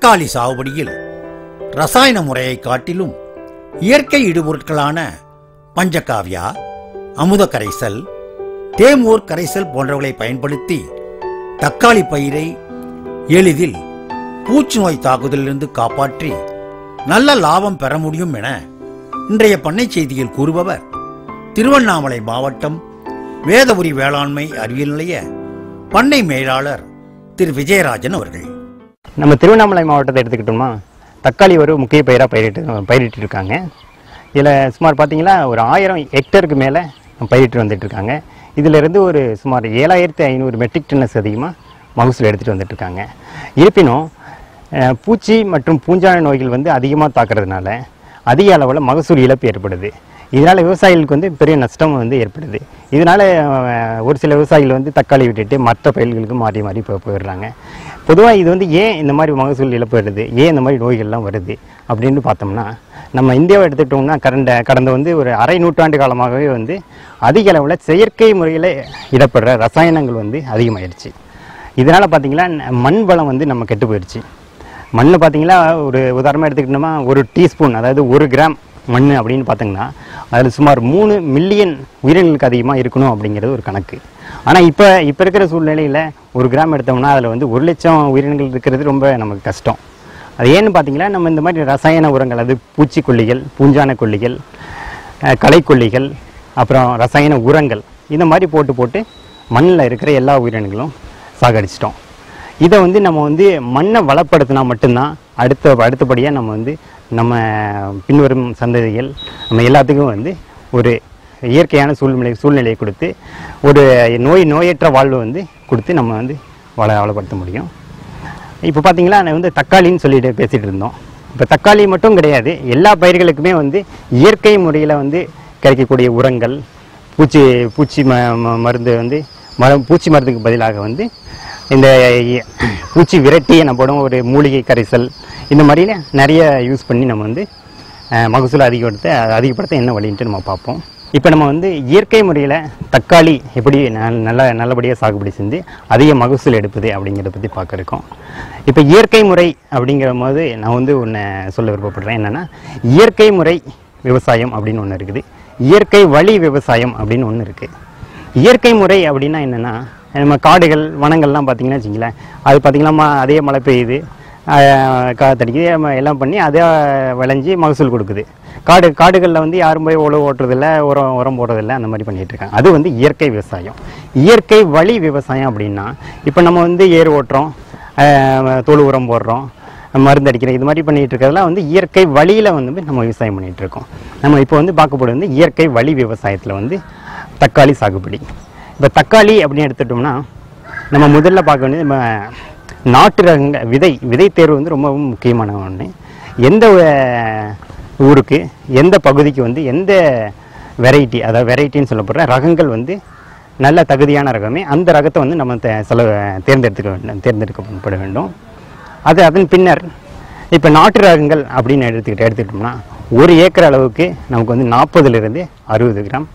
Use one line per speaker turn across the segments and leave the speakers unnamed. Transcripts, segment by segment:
தக்காளி சாகுபடியில் ரசாயன முறையை காட்டிலும் இயற்கை இடுபொருட்களான பஞ்சகாவியா அமுத கரைசல் தேமூர் கரைசல் போன்றவற்றை பயன்படுத்தி தக்காளி பயிரை எளிதில் பூச்சி நோய் தாக்குதலிலிருந்து காப்பாற்றி நல்ல லாபம் பெற முடியும் என இன்றைய பண்ணை செய்தியில் கூறுபவர் திருவண்ணாமலை மாவட்டம் வேதபுரி வேளாண்மை அறிவியல் நிலைய பண்ணை மேலாளர் திரு விஜயராஜன் அவர்கள்
நம்ம திருவண்ணாமலை மாவட்டத்தை எடுத்துக்கிட்டோம்னா தக்காளி ஒரு முக்கிய பயிராக பயிரிட்டு பயிரிட்டு இருக்காங்க இதில் சுமார் பார்த்தீங்கன்னா ஒரு ஆயிரம் ஹெக்டருக்கு மேலே பயிரிட்டு வந்துட்டு இருக்காங்க இதிலிருந்து ஒரு சுமார் ஏழாயிரத்தி ஐநூறு மெட்ரிக் டன்னஸ் அதிகமாக மகசூல் எடுத்துகிட்டு வந்துட்டு இருக்காங்க இருப்பினும் அஹ், பூச்சி மற்றும் பூஞ்சான நோய்கள் வந்து அதிகமாக தாக்குறதுனால அதிக அளவில் மகசூல் இழப்பு ஏற்படுது இதனால் விவசாயிகளுக்கு வந்து பெரிய நஷ்டம் வந்து ஏற்படுது இதனால் ஒரு சில விவசாயிகள் வந்து தக்காளி விட்டுட்டு மற்ற பயிர்களுக்கு மாறி மாறி போ போயிடுறாங்க பொதுவாக இது வந்து ஏன் இந்த மாதிரி மகசூல் இழப்பு வருது ஏன் இந்த மாதிரி நோய்கள்லாம் வருது அப்படின்னு பார்த்தோம்னா நம்ம இந்தியாவை எடுத்துக்கிட்டோம்னா கடந்த கடந்த வந்து ஒரு அரை நூற்றாண்டு காலமாகவே வந்து அதிக அளவில் செயற்கை முறையில் இடப்படுற ரசாயனங்கள் வந்து அதிகமாயிருச்சு இதனால் பார்த்தீங்கன்னா மண் வளம் வந்து நம்ம கெட்டு போயிடுச்சு மண் பார்த்தீங்கன்னா ஒரு உதாரணமாக எடுத்துக்கிட்டோம்னா ஒரு டீஸ்பூன் அதாவது ஒரு கிராம் மண் அப்படின்னு பார்த்தீங்கன்னா அதில் சுமார் மூணு மில்லியன் உயிரினங்களுக்கு அதிகமாக இருக்கணும் அப்படிங்கிறது ஒரு கணக்கு ஆனால் இப்போ இப்போ இருக்கிற சூழ்நிலையில் ஒரு கிராம் எடுத்தோம்னா அதில் வந்து ஒரு லட்சம் உயிரினங்கள் இருக்கிறது ரொம்ப நமக்கு கஷ்டம் அது ஏன்னு பார்த்தீங்கன்னா நம்ம இந்த மாதிரி ரசாயன உரங்கள் அது பூச்சிக்கொல்லிகள் பூஞ்சான கொல்லிகள் அஹ், களைக்கொல்லிகள் அப்புறம் ரசாயன உரங்கள் இந்த மாதிரி போட்டு போட்டு மண்ணில் இருக்கிற எல்லா உயிரினங்களும் சாகடிச்சிட்டோம் இதை வந்து நம்ம வந்து மண்ணை வளப்படுத்தினா மட்டும்தான் அடுத்த அடுத்தபடியாக நம்ம வந்து நம்ம பின்வரும் சந்ததிகள் நம்ம எல்லாத்துக்கும் வந்து ஒரு இயற்கையான சூழ்நிலை சூழ்நிலையை கொடுத்து ஒரு நோய் நோயற்ற வாழ்வு வந்து கொடுத்து நம்ம வந்து வள வளப்படுத்த முடியும் இப்போ பார்த்தீங்களா நான் வந்து தக்காளின்னு சொல்லிட்டு பேசிகிட்டு இருந்தோம் இப்போ தக்காளி மட்டும் கிடையாது எல்லா பயிர்களுக்குமே வந்து இயற்கை முறையில் வந்து கிடைக்கக்கூடிய உரங்கள் பூச்சி பூச்சி ம ம- மருந்து வந்து மரம் பூச்சி மருந்துக்கு பதிலாக வந்து இந்த இ- பூச்சி விரட்டி எனப்படும் ஒரு மூலிகை கரைசல் இந்த மாதிரில நிறைய யூஸ் பண்ணி நம்ம வந்து அஹ், மகசூல் அதிகப்படுத்த அதிகப்படுத்த என்ன வழின்ட்டு நம்ம பார்ப்போம் இப்போ நம்ம வந்து இயற்கை முறையில் தக்காளி எப்படி நல்- நல்ல நல்லபடியாக சாகுபடி செஞ்சு அதிக மகசூல் எடுப்பது அப்படிங்கிறத பற்றி பார்க்க இருக்கோம் இப்போ இயற்கை முறை அப்படிங்கிற போது நான் வந்து ஒன்று சொல்ல விருப்பப்படுறேன் என்னென்னா இயற்கை முறை விவசாயம் அப்படின்னு ஒன்று இருக்குது இயற்கை வழி விவசாயம் அப்படின்னு ஒன்று இருக்குது இயற்கை முறை அப்படின்னா என்னென்னா நம்ம காடுகள் வனங்கள்லாம் பார்த்தீங்கன்னா வச்சிங்களேன் அது பார்த்தீங்கன்னா ம- அதே மழை பெய்யுது ஆஹ் காத்தடிக்குது நம்ம எல்லாம் பண்ணி அதே விளைஞ்சி மகசூல் கொடுக்குது காடு காடுகளில் வந்து யாரும் போய் உழவு ஓட்டுறதில்ல உரம் உரம் போடுறதில்ல அந்த மாதிரி பண்ணிட்டு இருக்காங்க அது வந்து இயற்கை விவசாயம் இயற்கை வழி விவசாயம் அப்படின்னா இப்போ நம்ம வந்து ஏர் ஓட்டுறோம் ஆஹ் தொழு உரம் போடுறோம் மருந்து அடிக்கிறோம் இது மாதிரி பண்ணிட்டு இருக்கிறதெல்லாம் வந்து இயற்கை வழியில் வந்து நம்ம விவசாயம் பண்ணிட்டு இருக்கோம் நம்ம இப்போ வந்து பார்க்க போகிறது வந்து இயற்கை வழி விவசாயத்தில் வந்து தக்காளி சாகுபடி இப்போ தக்காளி அப்படின்னு எடுத்துட்டோம்னா நம்ம முதல்ல பார்க்க வேண்டியது நம்ம நாட்டு ரகங்க விதை விதை தேர்வு வந்து ரொம்பவும் முக்கியமான ஒன்று எந்த அஹ், ஊருக்கு எந்த பகுதிக்கு வந்து எந்த வெரைட்டி அதாவது வெரைட்டின்னு சொல்லப்படுற ரகங்கள் வந்து நல்ல தகுதியான ரகமே அந்த ரகத்தை வந்து நம்ம தே- செல தேர்ந்தெடுத்துக்க வேண்டும் தேர்ந்தெடுக்கப்பட வேண்டும் அது அதன் பின்னர் இப்போ நாட்டு ரகங்கள் அப்படின்னு எடுத்துக்கிட்டு எடுத்துக்கிட்டோம்னா ஒரு ஏக்கர் அளவுக்கு நமக்கு வந்து நாற்பதுலேருந்து அறுபது கிராம்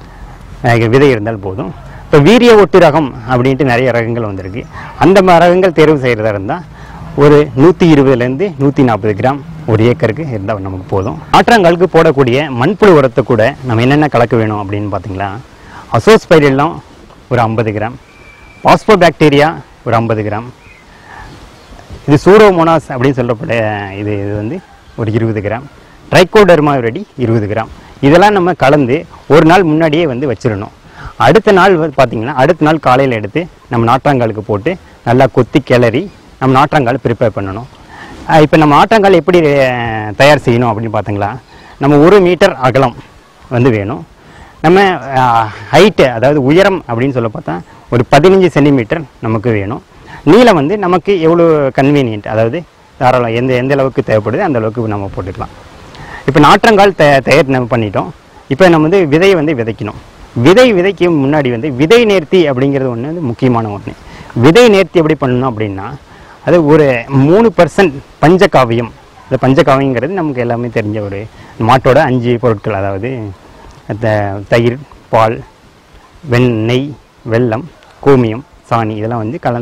அஹ், விதை இருந்தால் போதும் இப்போ வீரிய ஒட்டு ரகம் அப்படின்ட்டு நிறைய ரகங்கள் வந்திருக்கு அந்த ம- ரகங்கள் தேர்வு செய்கிறதா இருந்தால் ஒரு நூற்றி இருபதுலேருந்து நூற்றி நாற்பது கிராம் ஒரு ஏக்கருக்கு இருந்தால் நமக்கு போதும் ஆற்றாங்கலுக்கு போடக்கூடிய மண்புழு உரத்தை கூட நம்ம என்னென்ன கலக்க வேணும் அப்படின்னு பார்த்தீங்களா அசோஸ்பைரெல்லாம் ஒரு ஐம்பது கிராம் பாஸ்போ பாக்டீரியா ஒரு ஐம்பது கிராம் இது சூரோமோனாஸ் அப்படின்னு சொல்லப்பட இது இது வந்து ஒரு இருபது கிராம் ட்ரைகோடர்மா ரெடி இருபது கிராம் இதெல்லாம் நம்ம கலந்து ஒரு நாள் முன்னாடியே வந்து வச்சிடணும் அடுத்த நாள் வந்து பார்த்தீங்கன்னா அடுத்த நாள் காலையில் எடுத்து நம்ம நாற்றாங்காலுக்கு போட்டு நல்லா கொத்தி கிளறி நம்ம நாற்றாங்கால் ப்ரிப்பேர் பண்ணணும் இப்போ நம்ம ஆட்டாங்கால் எப்படி அஹ், தயார் செய்யணும் அப்படின்னு பார்த்தீங்களா நம்ம ஒரு மீட்டர் அகலம் வந்து வேணும் நம்ம ஹைட்டு அதாவது உயரம் அப்படின்னு சொல்ல பார்த்தா ஒரு பதினஞ்சு சென்டிமீட்டர் நமக்கு வேணும் நீளம் வந்து நமக்கு எவ்வளோ கன்வீனியன்ட் அதாவது தாராளம் எந்த எந்த அளவுக்கு தேவைப்படுது அந்த அளவுக்கு நம்ம போட்டுக்கலாம் இப்போ நாற்றங்கால் தய தயார் நம்ம பண்ணிட்டோம் இப்போ நம்ம வந்து விதையை வந்து விதைக்கணும் விதை விதைக்கும் முன்னாடி வந்து விதை நேர்த்தி அப்படிங்கிறது ஒன்று வந்து முக்கியமான ஒன்று விதை நேர்த்தி எப்படி பண்ணணும் அப்படின்னா அது ஒரு மூணு பர்சன்ட் பஞ்சகாவியம் இந்த பஞ்சகாவியங்கிறது நமக்கு எல்லாமே தெரிஞ்ச ஒரு மாட்டோட அஞ்சு பொருட்கள் அதாவது த- தயிர் பால் வெண் நெய் வெல்லம் கோமியம் சாணி இதெல்லாம் வந்து கலந்து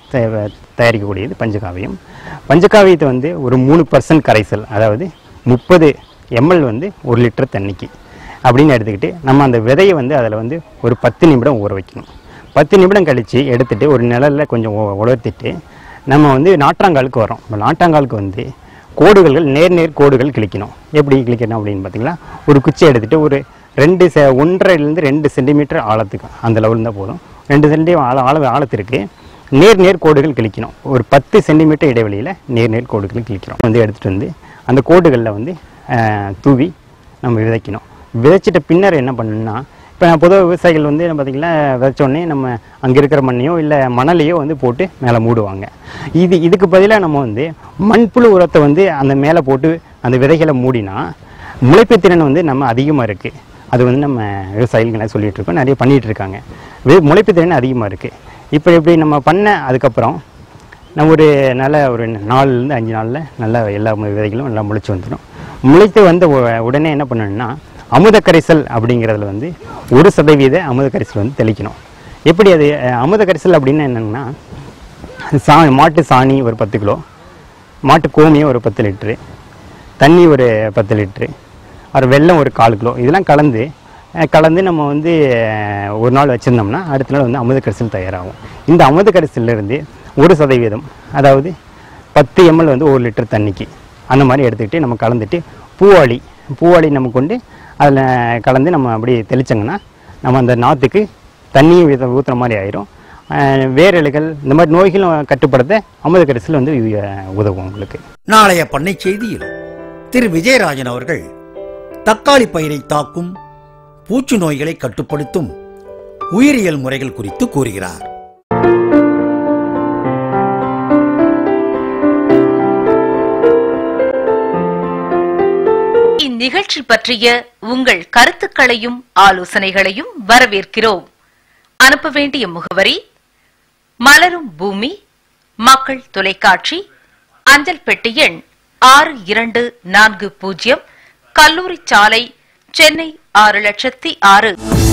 தய- தயாரிக்கக்கூடியது பஞ்சகாவியம் பஞ்சகாவியத்தை வந்து ஒரு மூணு பர்சன்ட் கரைசல் அதாவது முப்பது எம்எல் வந்து ஒரு லிட்டர் தண்ணிக்கு அப்படின்னு எடுத்துக்கிட்டு நம்ம அந்த விதையை வந்து அதில் வந்து ஒரு பத்து நிமிடம் ஊற வைக்கணும் பத்து நிமிடம் கழித்து எடுத்துட்டு ஒரு நிழலில் கொஞ்சம் உ- உலர்த்திட்டு நம்ம வந்து நாற்றாங்காலுக்கு வரோம் இப்போ நாற்றாங்காலுக்கு வந்து கோடுகள் நேர் நேர் கோடுகள் கிழிக்கணும் எப்படி கிழிக்கணும் அப்படின்னு பார்த்தீங்களா ஒரு குச்சி எடுத்துட்டு ஒரு ரெண்டு செ ஒன்றரைலேருந்து ரெண்டு சென்டிமீட்டர் ஆழத்துக்கு அந்த லெவல் இருந்தால் போதும் ரெண்டு சென்டி ஆழ ஆழ ஆழத்திற்கு நேர் நேர் கோடுகள் கிழிக்கணும் ஒரு பத்து சென்டிமீட்டர் இடைவெளியில் நேர் நேர் கோடுகள் கிழிக்கிறோம் வந்து எடுத்துகிட்டு வந்து அந்த கோடுகளில் வந்து ஆஹ், தூவி நம்ம விதைக்கணும் விதைச்சிட்ட பின்னர் என்ன பண்ணணும்னா இப்போ பொதுவாக விவசாயிகள் வந்து பார்த்தீங்கன்னா விதைச்ச உடனே நம்ம அங்கே இருக்கிற மண்ணையோ இல்லை மணலையோ வந்து போட்டு மேலே மூடுவாங்க இது இதுக்கு பதிலாக நம்ம வந்து மண்புழு உரத்தை வந்து அந்த மேலே போட்டு அந்த விதைகளை மூடினா முளைப்பு திறன் வந்து நம்ம அதிகமாக இருக்குது அது வந்து நம்ம விவசாயிகள் சொல்லிட்டு இருக்கோம் நிறைய பண்ணிட்டு இருக்காங்க வி- முளைப்பு திறன் அதிகமாக இருக்குது இப்போ இப்படி நம்ம பண்ண அதுக்கப்புறம் நம்ம ஒரு நல்ல ஒரு நாலுலேருந்து அஞ்சு நாளில் நல்லா எல்லா மு- விதைகளும் நல்லா முளைச்சி வந்துடும் முளைத்து வந்த உ- உடனே என்ன பண்ணணும்னா அமுத கரைசல் அப்படிங்கிறதுல வந்து ஒரு சதவீத அமுத கரைசல் வந்து தெளிக்கணும் எப்படி அது அஹ், அமுத கரைசல் அப்படின்னு என்னன்னா சா மாட்டு சாணி ஒரு பத்து கிலோ மாட்டு கோமியம் ஒரு பத்து லிட்ரு தண்ணி ஒரு பத்து லிட்ரு அப்புறம் வெல்லம் ஒரு கால் கிலோ இதெல்லாம் கலந்து அஹ், கலந்து நம்ம வந்து அஹ், ஒரு நாள் வச்சுருந்தோம்னா அடுத்த நாள் வந்து அமுத கரைசல் தயாராகும் இந்த அமுத கரைசல்ல இருந்து ஒரு சதவீதம் அதாவது பத்து எம்எல் வந்து ஒரு லிட்டர் தண்ணிக்கு அந்த மாதிரி எடுத்துக்கிட்டு நம்ம கலந்துட்டு பூவாளி பூவாளி நம்ம கொண்டு அதில் கலந்து நம்ம அப்படி தெளிச்சோங்கன்னா நம்ம அந்த நாற்றுக்கு தண்ணியும் ஊத்த- ஊத்துற மாதிரி ஆயிரும் அஹ், வேரலுகள் இந்த மாதிரி நோய்களும் கட்டுப்படுத்த அமுத கரைசல் வந்து இது, அஹ், உதவும் உங்களுக்கு
நாளைய பண்ணை செய்தியில் திரு விஜயராஜன் அவர்கள் தக்காளி பயிரை தாக்கும் பூச்சி நோய்களை கட்டுப்படுத்தும் உயிரியல் முறைகள் குறித்து கூறுகிறார்
இந்நிகழ்ச்சி பற்றிய உங்கள் கருத்துக்களையும் ஆலோசனைகளையும் வரவேற்கிறோம் அனுப்ப வேண்டிய முகவரி மலரும் பூமி மக்கள் தொலைக்காட்சி அஞ்சல் பெட்டி எண் ஆறு இரண்டு நான்கு பூஜ்ஜியம் கல்லூரி சாலை சென்னை ஆறு லட்சத்தி ஆறு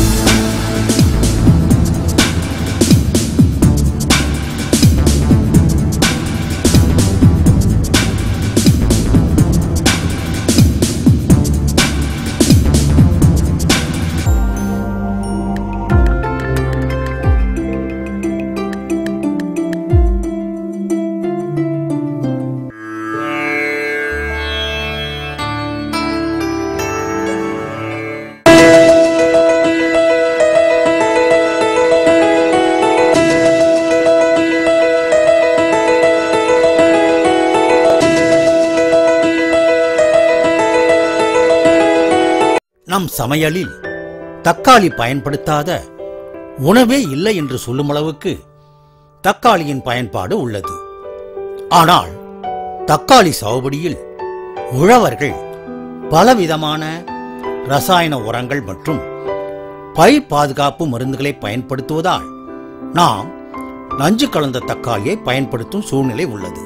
நம் சமையலில் தக்காளி பயன்படுத்தாத உணவே இல்லை என்று சொல்லும் அளவுக்கு தக்காளியின் பயன்பாடு உள்ளது ஆனால் தக்காளி சாகுபடியில் உழவர்கள் பலவிதமான ரசாயன உரங்கள் மற்றும் பயிர் பாதுகாப்பு மருந்துகளை பயன்படுத்துவதால் நாம் நஞ்சு கலந்த தக்காளியை பயன்படுத்தும் சூழ்நிலை உள்ளது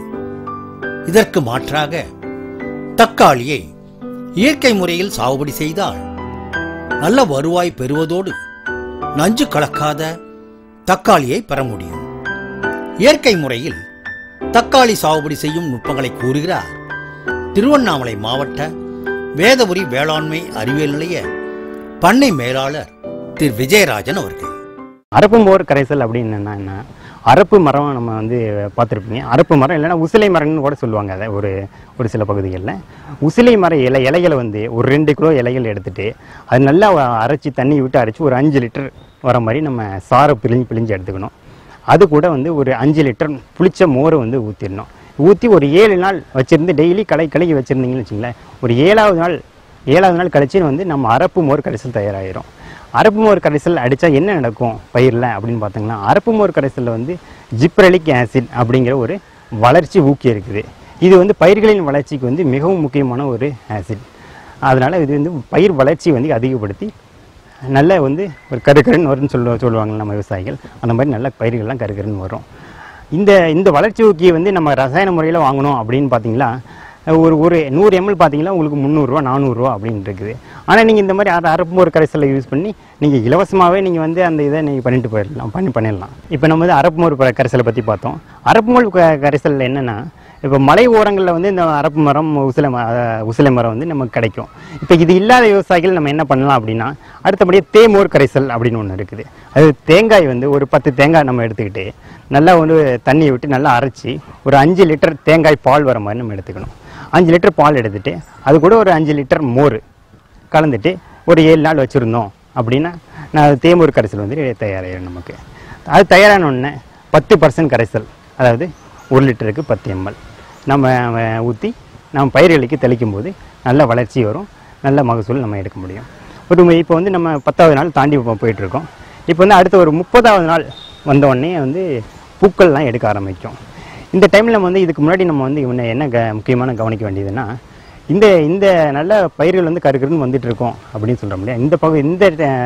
இதற்கு மாற்றாக தக்காளியை இயற்கை முறையில் சாகுபடி செய்தால் நல்ல வருவாய் பெறுவதோடு நஞ்சு கலக்காத தக்காளியை பெற முடியும் இயற்கை முறையில் தக்காளி சாகுபடி செய்யும் நுட்பங்களை கூறுகிறார் திருவண்ணாமலை மாவட்ட வேதபுரி வேளாண்மை அறிவியல் நிலைய பண்ணை மேலாளர் திரு விஜயராஜன் அவர்கள்
அரப்பு மோர் கரைசல் அப்படின்னு என்னன்னா என்ன அரப்பு மரம் நம்ம வந்து பார்த்துருப்பீங்க அரப்பு மரம் இல்லைன்னா உசிலை மரம்னு கூட சொல்லுவாங்க அதை ஒரு ஒரு சில பகுதிகளில் உசிலை மர இலை இலைகளை வந்து ஒரு ரெண்டு கிலோ இலைகள் எடுத்துட்டு அது நல்லா அரைச்சி தண்ணி விட்டு அரைச்சி ஒரு அஞ்சு லிட்டர் வர மாதிரி நம்ம சாரை பிழிஞ்சு பிழிஞ்சு எடுத்துக்கணும் அது கூட வந்து ஒரு அஞ்சு லிட்டர் புளிச்ச மோரை வந்து ஊற்றிடணும் ஊற்றி ஒரு ஏழு நாள் வச்சுருந்து டெய்லி களை கலக்கி வச்சுருந்தீங்கன்னு வச்சுங்களேன் ஒரு ஏழாவது நாள் ஏழாவது நாள் கழிச்சு வந்து நம்ம அரப்பு மோர் கரைசல் தயாராகிரும் அரப்பு மோர் கரைசல் அடித்தா என்ன நடக்கும் பயிரில் அப்படின்னு பார்த்தீங்கன்னா அரப்பு மோர் கரைசலில் வந்து ஜிப்ரலிக் ஆசிட் அப்படிங்கிற ஒரு வளர்ச்சி ஊக்கி இருக்குது இது வந்து பயிர்களின் வளர்ச்சிக்கு வந்து மிகவும் முக்கியமான ஒரு ஆசிட் அதனால் இது வந்து பயிர் வளர்ச்சி வந்து அதிகப்படுத்தி நல்ல வந்து ஒரு கருக்கருன்னு வரும்னு சொல்ல சொல்லுவாங்க நம்ம விவசாயிகள் அந்த மாதிரி நல்ல பயிர்கள்லாம் கருக்கருன்னு வரும் இந்த இந்த வளர்ச்சி ஊக்கியை வந்து நம்ம ரசாயன முறையில் வாங்கணும் அப்படின்னு பார்த்தீங்களா ஒரு ஒரு நூறு எம்எல் பார்த்தீங்கன்னா உங்களுக்கு முந்நூறுரூவா நானூறுரூவா அப்படின்னு இருக்குது ஆனால் நீங்கள் இந்த மாதிரி அரை அரப்புமோர் கரைசலை யூஸ் பண்ணி நீங்கள் இலவசமாகவே நீங்கள் வந்து அந்த இதை நீங்கள் பண்ணிட்டு போயிடலாம் பண்ணி பண்ணிடலாம் இப்போ நம்ம வந்து அரப்புமோர் ப- கரைசலை பற்றி பார்த்தோம் அரப்புமோர் க- கரைசல் என்னென்னா இப்போ மலை ஓரங்களில் வந்து இந்த அரப்பு மரம் உசிலை ம அஹ் உசிலை மரம் வந்து நமக்கு கிடைக்கும் இப்போ இது இல்லாத விவசாயிகள் நம்ம என்ன பண்ணலாம் அப்படின்னா அடுத்தபடியே தேமோர் கரைசல் அப்படின்னு ஒன்று இருக்குது அது தேங்காய் வந்து ஒரு பத்து தேங்காய் நம்ம எடுத்துக்கிட்டு நல்லா வந்து தண்ணியை விட்டு நல்லா அரைச்சி ஒரு அஞ்சு லிட்டர் தேங்காய் பால் வர மாதிரி நம்ம எடுத்துக்கணும் அஞ்சு லிட்டர் பால் எடுத்துட்டு அது கூட ஒரு அஞ்சு லிட்டர் மோர் கலந்துட்டு ஒரு ஏழு நாள் வச்சுருந்தோம் அப்படின்னா நான் தேமூர் கரைசல் வந்து தயாராகிடும் நமக்கு அது தயாரான உடனே பத்து பர்சன்ட் கரைசல் அதாவது ஒரு லிட்டருக்கு பத்து எம்எல் நம்ம ஊற்றி நம்ம பயிர்களுக்கு தெளிக்கும் போது நல்ல வளர்ச்சி வரும் நல்ல மகசூல் நம்ம எடுக்க முடியும் ஒரு இப்போ வந்து நம்ம பத்தாவது நாள் தாண்டி போ- போயிட்டுருக்கோம் இப்போ வந்து அடுத்த ஒரு முப்பதாவது நாள் வந்த உடனே வந்து பூக்கள்லாம் எடுக்க ஆரம்பிக்கும் இந்த டைமில் நம்ம வந்து இதுக்கு முன்னாடி நம்ம வந்து இவனை என்ன க முக்கியமான கவனிக்க வேண்டியதுன்னா இந்த இந்த நல்ல பயிர்கள் வந்து கருக்குன்னு வந்துட்டு இருக்கோம் அப்படின்னு சொல்கிறோம் இல்லையா இந்த பகுதி இந்த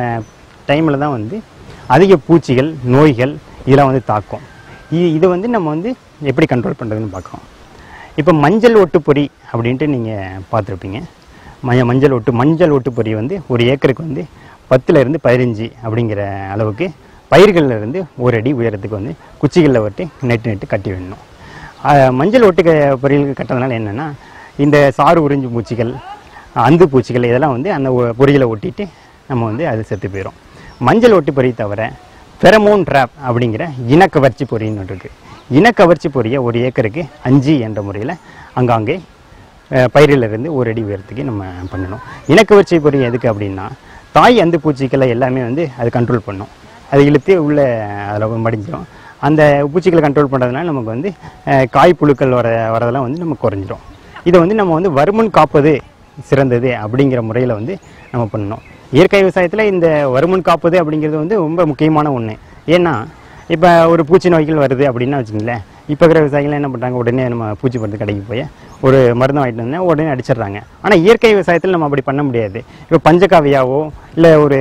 டைமில் தான் வந்து அதிக பூச்சிகள் நோய்கள் இதெல்லாம் வந்து தாக்கும் இது இது வந்து நம்ம வந்து எப்படி கண்ட்ரோல் பண்ணுறதுன்னு பார்க்குறோம் இப்போ மஞ்சள் ஒட்டு பொறி அப்படின்ட்டு நீங்கள் பார்த்துருப்பீங்க மஞ்ச மஞ்சள் ஒட்டு மஞ்சள் ஒட்டு பொறி வந்து ஒரு ஏக்கருக்கு வந்து பத்துல இருந்து பதினஞ்சு அப்படிங்கிற அளவுக்கு பயிர்கள்ல இருந்து ஒரு அடி உயரத்துக்கு வந்து குச்சிகளில் ஒட்டி நெட்டு நெட்டு கட்டி விடணும் ஆஹ் மஞ்சள் ஒட்டு க- பொரியலுக்கு கட்டுறதுனால என்னென்னா இந்த சாறு உறிஞ்சு பூச்சிகள் அந்து பூச்சிகள் இதெல்லாம் வந்து அந்த ஒ- பொரிகளை ஒட்டிட்டு நம்ம வந்து அது செத்து போயிடும் மஞ்சள் ஒட்டு பொறி தவிர ஃபெரமோன் ட்ராப் அப்படிங்கிற இனக்கவர்ச்சி பொறின்னு ஒன்று இருக்குது இனக்கவர்ச்சி பொறியை ஒரு ஏக்கருக்கு அஞ்சு என்ற முறையில் அங்காங்கே அஹ், பயிரிலிருந்து ஒரு அடி உயரத்துக்கு நம்ம பண்ணணும் இனக்கவர்ச்சி பொறி எதுக்கு அப்படின்னா தாய் அந்து பூச்சிகளை எல்லாமே வந்து அது கண்ட்ரோல் பண்ணும் அது இழுத்து உள்ள அதில் மடிஞ்சிடும் அந்த பூச்சிகளை கண்ட்ரோல் பண்ணுறதுனால நமக்கு வந்து அஹ், காய் புழுக்கள் வர வரதெல்லாம் வந்து நம்ம குறைஞ்சிரும் இதை வந்து நம்ம வந்து வருமுன் காப்பது சிறந்தது அப்படிங்கிற முறையில் வந்து நம்ம பண்ணணும் இயற்கை விவசாயத்தில் இந்த வருமுன் காப்பது அப்படிங்கிறது வந்து ரொம்ப முக்கியமான ஒன்று ஏன்னா இப்போ ஒரு பூச்சி நோய்கள் வருது அப்படின்னா வச்சுங்களேன் இப்போ இருக்கிற விவசாயிகள் என்ன பண்ணுறாங்க உடனே நம்ம பூச்சி மருந்து கடைக்கு போய் ஒரு மருந்து வாங்கிட்டு வந்தா உடனே அடிச்சிடுறாங்க ஆனால் இயற்கை விவசாயத்தில் நம்ம அப்படி பண்ண முடியாது இப்போ பஞ்சகாவியாவோ இல்லை ஒரு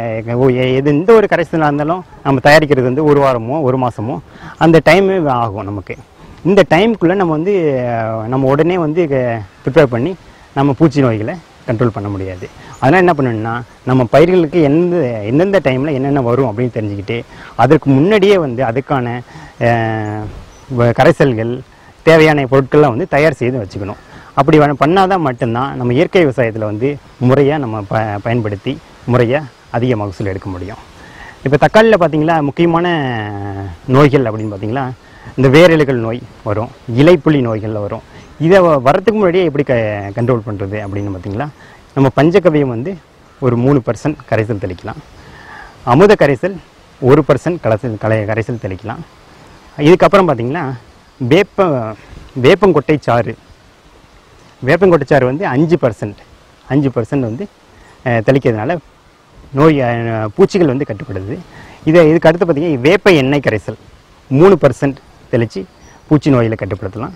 ஓ- எ- எது எந்த ஒரு கரைசலாக இருந்தாலும் நம்ம தயாரிக்கிறது வந்து ஒரு வாரமோ ஒரு மாதமோ அந்த டைம் ஆகும் நமக்கு இந்த டைமுக்குள்ளே நம்ம வந்து அஹ், நம்ம உடனே வந்து ப்ரிப்பேர் பண்ணி நம்ம பூச்சி நோய்களை கண்ட்ரோல் பண்ண முடியாது அதனால் என்ன பண்ணணும்னா நம்ம பயிர்களுக்கு எந்த எந்தெந்த டைமில் என்னென்ன வரும் அப்படின்னு தெரிஞ்சுக்கிட்டு அதற்கு முன்னாடியே வந்து அதுக்கான அஹ், வ- கரைசல்கள் தேவையான பொருட்கள்லாம் வந்து தயார் செய்து வச்சுக்கணும் அப்படி வ- பண்ணாதான் மட்டும்தான் நம்ம இயற்கை விவசாயத்தில் வந்து முறையாக நம்ம ப பயன்படுத்தி முறையாக அதிக மகசூல் எடுக்க முடியும் இப்போ தக்காளியில் பார்த்தீங்களா முக்கியமான நோய்கள் அப்படின்னு பார்த்தீங்களா இந்த வேரிழுகள் நோய் வரும் இலைப்புலி நோய்கள் வரும் இதை வ- வரத்துக்கு முன்னாடியே எப்படி க கண்ட்ரோல் பண்ணுறது அப்படின்னு பார்த்தீங்களா நம்ம பஞ்சகவியம் வந்து ஒரு மூணு பர்சன்ட் கரைசல் தெளிக்கலாம் அமுத கரைசல் ஒரு பர்சன்ட் கரைசல் கலை கரைசல் தெளிக்கலாம் இதுக்கப்புறம் பார்த்தீங்கன்னா வேப்ப வேப்பங்கொட்டை சாறு வேப்பங்கொட்டைச்சாறு வந்து அஞ்சு பர்சன்ட் அஞ்சு பர்சன்ட் வந்து அஹ், தெளிக்கிறதுனால நோய் அஹ், பூச்சிகள் வந்து கட்டுப்படுது இதை இதுக்கு அடுத்து பார்த்தீங்கன்னா வேப்ப எண்ணெய் கரைசல் மூணு பர்சன்ட் தெளித்து பூச்சி நோயில் கட்டுப்படுத்தலாம்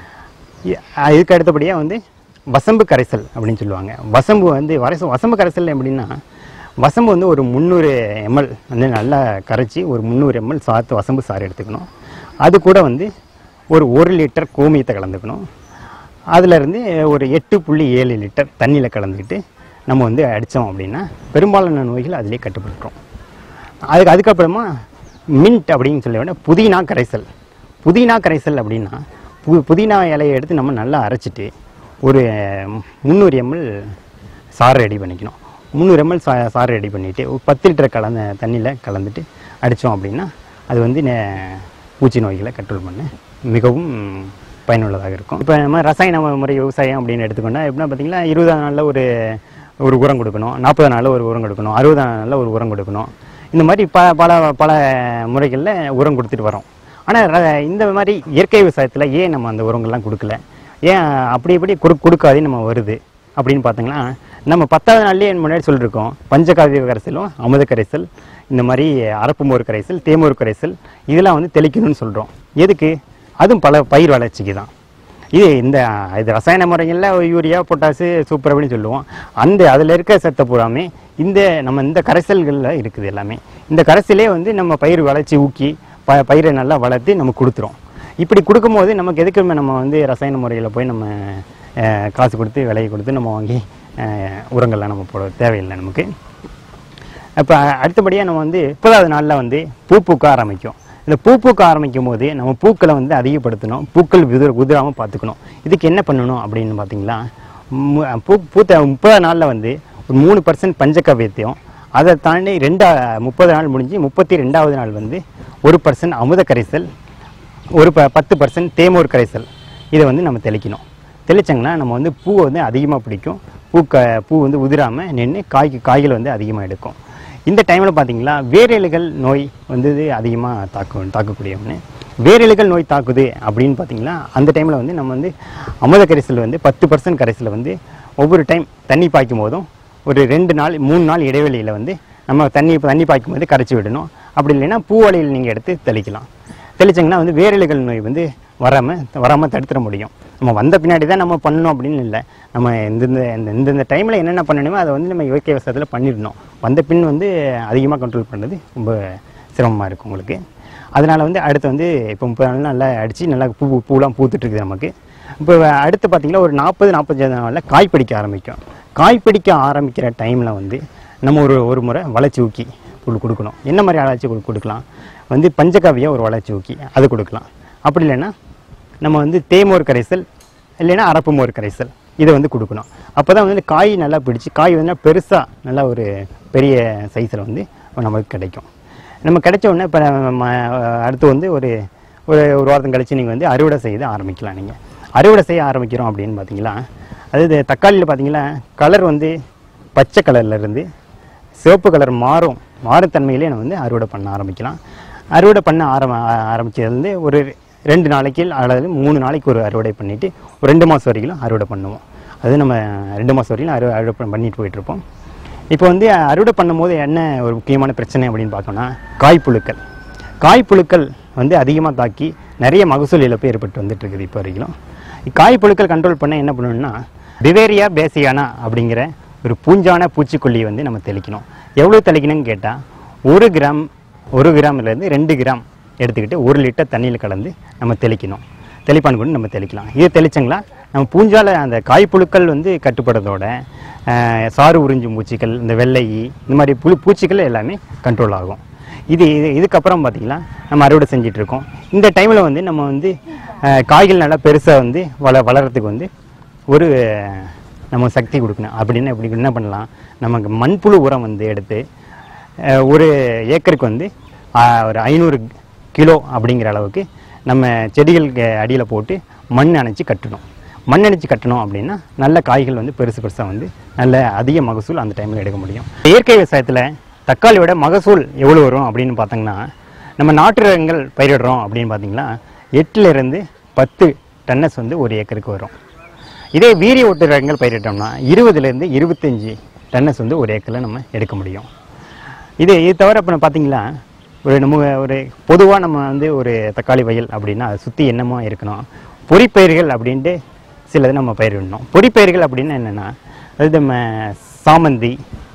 இ- அஹ், இதுக்கு அடுத்தபடியாக வந்து வசம்பு கரைசல் அப்படின்னு சொல்லுவாங்க வசம்பு வந்து வரச வசம்பு கரைசல் எப்படின்னா வசம்பு வந்து ஒரு முந்நூறு எம்எல் வந்து நல்லா கரைச்சி ஒரு முந்நூறு எம்எல் சாத்து வசம்பு சாறு எடுத்துக்கணும் அது கூட வந்து ஒரு ஒரு லிட்டர் கோமியத்தை கலந்துக்கணும் அதிலிருந்து ஒரு எட்டு புள்ளி ஏழு லிட்டர் தண்ணியில் கலந்துக்கிட்டு நம்ம வந்து அடித்தோம் அப்படின்னா பெரும்பாலான நோய்கள் அதிலே கட்டுப்பட்டுரும் அதுக்கு அதுக்கப்புறமா மின்ட் அப்படின்னு சொல்ல வேண்டிய புதினா கரைசல் புதினா கரைசல் அப்படின்னா பு புதினா இலையை எடுத்து நம்ம நல்லா அரைச்சிட்டு ஒரு முந்நூறு எம்எல் சாறு ரெடி பண்ணிக்கணும் முந்நூறு எம்எல் சா சாறு ரெடி பண்ணிவிட்டு ஒரு பத்து லிட்டர் கலந்த தண்ணியில் கலந்துட்டு அடித்தோம் அப்படின்னா அது வந்து நே- பூச்சி நோய்களை கண்ட்ரோல் பண்ண மிகவும் பயனுள்ளதாக இருக்கும் இப்போ நம்ம ரசாயன முறை விவசாயம் அப்படின்னு எடுத்துக்கோன்னா எப்படின்னா பார்த்தீங்கன்னா இருபதாம் நாளில் ஒரு ஒரு உரம் கொடுக்கணும் நாற்பது நாளில் ஒரு உரம் கொடுக்கணும் அறுபதாம் நாளில் ஒரு உரம் கொடுக்கணும் இந்த மாதிரி ப பல பல முறைகளில் உரம் கொடுத்துட்டு வரோம் ஆனால் இந்த மாதிரி இயற்கை விவசாயத்தில் ஏன் நம்ம அந்த உரங்கள்லாம் கொடுக்கல ஏன் அப்படி இப்படி கொடு கொடுக்காதே நம்ம வருது அப்படின்னு பார்த்தீங்கன்னா நம்ம பத்தாவது நாள்லேயே முன்னாடி சொல்லியிருக்கோம் பஞ்சகாவிய கரைசலும் அமுத கரைசல் இந்த மாதிரி அரப்பு மோர் கரைசல் தேமோர் கரைசல் இதெல்லாம் வந்து தெளிக்கணும்னு சொல்கிறோம் எதுக்கு அதுவும் பல பயிர் வளர்ச்சிக்கு தான் இது இந்த இது ரசாயன முறைகளில் யூரியா பொட்டாசு சூப்பர் அப்படின்னு சொல்லுவோம் அந்த அதில் இருக்க சத்தை பூராமே இந்த நம்ம இந்த கரைசல்களில் இருக்குது எல்லாமே இந்த கரைசலே வந்து நம்ம பயிர் வளர்ச்சி ஊக்கி ப பயிரை நல்லா வளர்த்து நம்ம கொடுத்துரும் இப்படி கொடுக்கும்போது நமக்கு எதுக்கு நம்ம வந்து ரசாயன முறையில் போய் நம்ம அஹ், காசு கொடுத்து விலையை கொடுத்து நம்ம வாங்கி அஹ், உரங்கள்லாம் நம்ம போட தேவையில்லை நமக்கு அப்போ அடுத்தபடியாக நம்ம வந்து முப்பதாவது நாளில் வந்து பூ பூக்க ஆரம்பிக்கும் இந்த பூ பூக்க ஆரம்பிக்கும் போது நம்ம பூக்களை வந்து அதிகப்படுத்தணும் பூக்கள் உதிர உதிராமல் பார்த்துக்கணும் இதுக்கு என்ன பண்ணணும் அப்படின்னு பார்த்தீங்களா மு- பூ பூத்த முப்பது நாளில் வந்து ஒரு மூணு பர்சன்ட் பஞ்சகவ்யத்தையும் அதை தாண்டி ரெண்டா முப்பது நாள் முடிஞ்சு முப்பத்தி ரெண்டாவது நாள் வந்து ஒரு பர்சன்ட் அமுத கரைசல் ஒரு ப பத்து பர்சன்ட் தேமோர் கரைசல் இதை வந்து நம்ம தெளிக்கணும் தெளிச்சோங்கன்னா நம்ம வந்து பூ வந்து அதிகமாக பிடிக்கும் பூ க பூ வந்து உதிராமல் நின்று காய்க்கு காய்கள் வந்து அதிகமாக எடுக்கும் இந்த டைமில் பார்த்தீங்களா வேரலுகள் நோய் வந்து இது அதிகமாக தாக்கு தாக்கக்கூடிய ஒன்று வேரலுகள் நோய் தாக்குது அப்படின்னு பார்த்தீங்களா அந்த டைமில் வந்து நம்ம வந்து அமுத கரைசல் வந்து பத்து பர்சன்ட் கரைசலை வந்து ஒவ்வொரு டைம் தண்ணி பாய்க்கும் போதும் ஒரு ரெண்டு நாள் மூணு நாள் இடைவெளியில் வந்து நம்ம தண்ணி தண்ணி பாய்க்கும் போது கரைச்சி விடணும் அப்படி இல்லைன்னா பூவலையில் நீங்கள் எடுத்து தெளிக்கலாம் தெளிச்சிங்கன்னா வந்து வேரலுகள் நோய் வந்து வராமல் வராமல் தடுத்துட முடியும் நம்ம வந்த பின்னாடி தான் நம்ம பண்ணணும் அப்படின்னு இல்லை நம்ம இந்தந்த இந்த இந்தந்த டைமில் என்னென்ன பண்ணணுமோ அதை வந்து நம்ம இயற்கை விவசாயத்தில் பண்ணிடணும் வந்த பின் வந்து அதிகமாக கண்ட்ரோல் பண்ணுறது ரொம்ப சிரமமாக இருக்கும் உங்களுக்கு அதனால் வந்து அடுத்து வந்து இப்போ முப்பது நாள் நல்லா அடித்து நல்லா பூ பூ- பூலாம் பூத்துட்டு இருக்குது நமக்கு இப்போ அடுத்து பார்த்தீங்கன்னா ஒரு நாற்பது நாற்பத்தஞ்சு நாளில் காய் பிடிக்க ஆரம்பிக்கும் காய் பிடிக்க ஆரம்பிக்கிற டைமில் வந்து நம்ம ஒரு ஒரு முறை வளர்ச்சி ஊக்கி புல் கொடுக்கணும் என்ன மாதிரி வளர்ச்சி கொடு- கொடுக்கலாம் வந்து பஞ்சகாவியா ஒரு வளர்ச்சி ஊக்கி அது கொடுக்கலாம் அப்படி இல்லைன்னா நம்ம வந்து தேமோர் கரைசல் இல்லைன்னா அரப்பு மோர் கரைசல் இதை வந்து கொடுக்கணும் அப்போ தான் வந்து காய் நல்லா பிடிச்சி காய் வந்து பெருசாக நல்லா ஒரு பெரிய சைஸில் வந்து நமக்கு கிடைக்கும் நம்ம கிடைச்ச உடனே இப்போ அடுத்து வந்து ஒரு ஒரு ஒரு வாரத்தம் கழிச்சு நீங்கள் வந்து அறுவடை செய்து ஆரம்பிக்கலாம் நீங்கள் அறுவடை செய்ய ஆரம்பிக்கிறோம் அப்படின்னு பார்த்தீங்களா அதாவது தக்காளியில் பார்த்தீங்களா கலர் வந்து பச்சை கலர்ல இருந்து சிவப்பு கலர் மாறும் மாறும் தன்மையிலே நம்ம வந்து அறுவடை பண்ண ஆரம்பிக்கலாம் அறுவடை பண்ண ஆரம்ப ஆரம்பிச்சதுலேருந்து ஒரு ரெண்டு நாளைக்கு அல்லது மூணு நாளைக்கு ஒரு அறுவடை பண்ணிவிட்டு ஒரு ரெண்டு மாதம் வரைக்கும் அறுவடை பண்ணுவோம் அது நம்ம ரெண்டு மாதம் வரைக்கும் அறுவடை அறுவடை பண்ண- பண்ணிட்டு போயிட்டுருப்போம் இப்போ வந்து அறுவடை பண்ணும்போது என்ன ஒரு முக்கியமான பிரச்சனை அப்படின்னு பார்த்தோம்னா காய்ப்புழுக்கள் காய்ப்புழுக்கள் வந்து அதிகமாக தாக்கி நிறைய மகசூல் இழப்பு ஏற்பட்டு வந்துட்டு இருக்குது இப்போ வரைக்கும் காய்ப்புழுக்கள் கண்ட்ரோல் பண்ண என்ன பண்ணணும்னா பிவேரியா பேசியானா அப்படிங்கிற ஒரு பூஞ்சான பூச்சிக்கொல்லியை வந்து நம்ம தெளிக்கணும் எவ்வளோ தெளிக்கணும்னு கேட்டால் ஒரு கிராம் ஒரு கிராம்லேருந்து ரெண்டு கிராம் எடுத்துக்கிட்டு ஒரு லிட்டர் தண்ணியில் கலந்து நம்ம தெளிக்கணும் தெளிப்பான் கொண்டு நம்ம தெளிக்கலாம் இது தெளிச்சங்களா நம்ம பூஞ்சால அந்த காய்ப்புழுக்கள் வந்து கட்டுப்படுறதோட அஹ், சாறு உறிஞ்சும் பூச்சிகள் இந்த வெள்ளை ஈ, இந்த மாதிரி புழு பூச்சிகள் எல்லாமே கண்ட்ரோல் ஆகும் இது இது இதுக்கப்புறம் பார்த்தீங்கன்னா நம்ம அறுவடை செஞ்சுட்டு இருக்கோம் இந்த டைமில் வந்து நம்ம வந்து அஹ், காய்கள் நல்லா பெருசாக வந்து வள வளர்கிறதுக்கு வந்து ஒரு அஹ், நம்ம சக்தி கொடுக்கணும் அப்படின்னு எப்படி என்ன பண்ணலாம் நமக்கு மண்புழு உரம் வந்து எடுத்து அஹ், ஒரு ஏக்கருக்கு வந்து அஹ், ஒரு ஐநூறு கிலோ அப்படிங்கிற அளவுக்கு நம்ம செடிகளுக்கு அடியில் போட்டு மண் அணைச்சி கட்டணும் மண் அணைச்சி கட்டணும் அப்படின்னா நல்ல காய்கள் வந்து பெருசு பெருசாக வந்து நல்ல அதிக மகசூல் அந்த டைமில் எடுக்க முடியும் இயற்கை விவசாயத்தில் தக்காளியோட மகசூல் எவ்வளோ வரும் அப்படின்னு பார்த்தோங்கன்னா நம்ம நாட்டு ரகங்கள் பயிரிடுறோம் அப்படின்னு பார்த்தீங்கன்னா எட்டுலேருந்து பத்து டன்னஸ் வந்து ஒரு ஏக்கருக்கு வரும் இதே வீரிய ஒட்டு ரகங்கள் பயிரிட்டோம்னா இருபதுலேருந்து இருபத்தஞ்சி டன்னஸ் வந்து ஒரு ஏக்கரில் நம்ம எடுக்க முடியும் இது இது தவிர இப்போ பார்த்தீங்களா ஒரு நம்ம ஒரு பொதுவாக நம்ம வந்து ஒரு தக்காளி வயல் அப்படின்னா அதை சுற்றி என்னமோ இருக்கணும் பொறிப்பயிர்கள் அப்படின்ட்டு சிலது நம்ம பயிரிடணும் பொறிப்பயிர்கள் அப்படின்னா என்னென்னா அது நம்ம சாமந்தி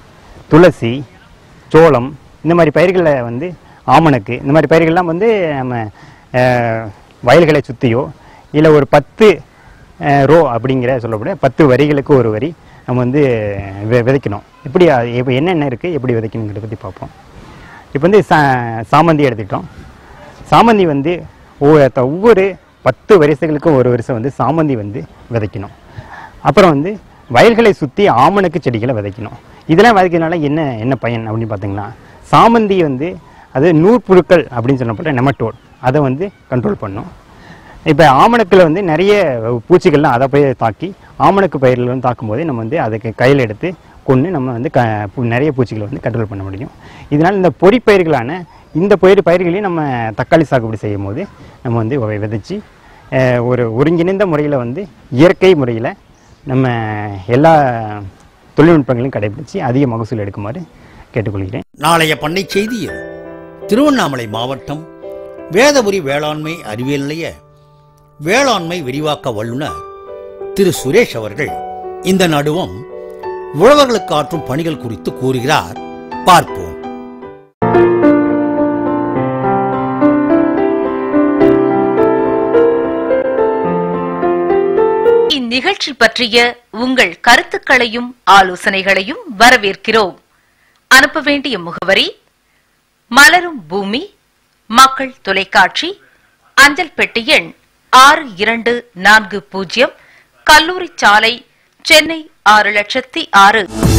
துளசி சோளம் இந்த மாதிரி பயிர்களை வந்து ஆமணக்கு இந்த மாதிரி பயிர்கள்லாம் வந்து நம்ம அஹ், வயல்களை சுற்றியோ இல்லை ஒரு பத்து அஹ், ரோ அப்படிங்கிற சொல்லக்கூடிய பத்து வரிகளுக்கு ஒரு வரி நம்ம வந்து வி- விதைக்கணும் எப்படி அது- இப்போ என்னென்ன இருக்குது எப்படி விதைக்கணுங்கிறத பற்றி பார்ப்போம் இப்போ வந்து சா சாமந்தி எடுத்துக்கிட்டோம் சாமந்தி வந்து ஒவ்வொரு த- ஒவ்வொரு பத்து வரிசைகளுக்கும் ஒரு வரிசை வந்து சாமந்தி வந்து விதைக்கணும் அப்புறம் வந்து வயல்களை சுற்றி ஆமணக்கு செடிகளை விதைக்கணும் இதெல்லாம் விதைக்கிறதுனால என்ன என்ன பயன் அப்படின்னு பார்த்தீங்கன்னா சாமந்தி வந்து அது நூற்புழுக்கள் அப்படின்னு சொல்லப்பட்ட நெமட்டோட் அதை வந்து கண்ட்ரோல் பண்ணும் இப்போ ஆமணக்கில் வந்து நிறைய பூச்சிகள்லாம் அதை போய் தாக்கி ஆமணக்கு பயிர்கள் வந்து தாக்கும்போது நம்ம வந்து அதுக்கு கையில் எடுத்து கொண்டு நம்ம வந்து க பூ- நிறைய பூச்சிகளை வந்து கண்ட்ரோல் பண்ண முடியும் இதனால் இந்த பொறி பயிர்களான இந்த பயிர் பயிர்களையும் நம்ம தக்காளி சாகுபடி செய்யும் போது நம்ம வந்து வி- விதைச்சி அஹ், ஒரு ஒருங்கிணைந்த முறையில் வந்து இயற்கை முறையில் நம்ம எல்லா தொழில்நுட்பங்களையும் கடைபிடிச்சு அதிக மகசூல் எடுக்குமாறு கேட்டுக்கொள்கிறேன்
நாளைய பண்ணை செய்தியில் திருவண்ணாமலை மாவட்டம் வேதபுரி வேளாண்மை அறிவியல் நிலைய வேளாண்மை விரிவாக்க வல்லுநர் திரு சுரேஷ் அவர்கள் இந்த நடுவம் உழவர்களுக்கு ஆற்றும் பணிகள் குறித்து கூறுகிறார் பார்ப்போம்
இந்த இந்நிகழ்ச்சி பற்றிய உங்கள் கருத்துக்களையும் ஆலோசனைகளையும் வரவேற்கிறோம் அனுப்ப வேண்டிய முகவரி மலரும் பூமி மக்கள் தொலைக்காட்சி அஞ்சல் பெட்டி எண் ஆறு இரண்டு நான்கு பூஜ்ஜியம் கல்லூரி சாலை சென்னை ஆறு லட்சத்தி ஆறு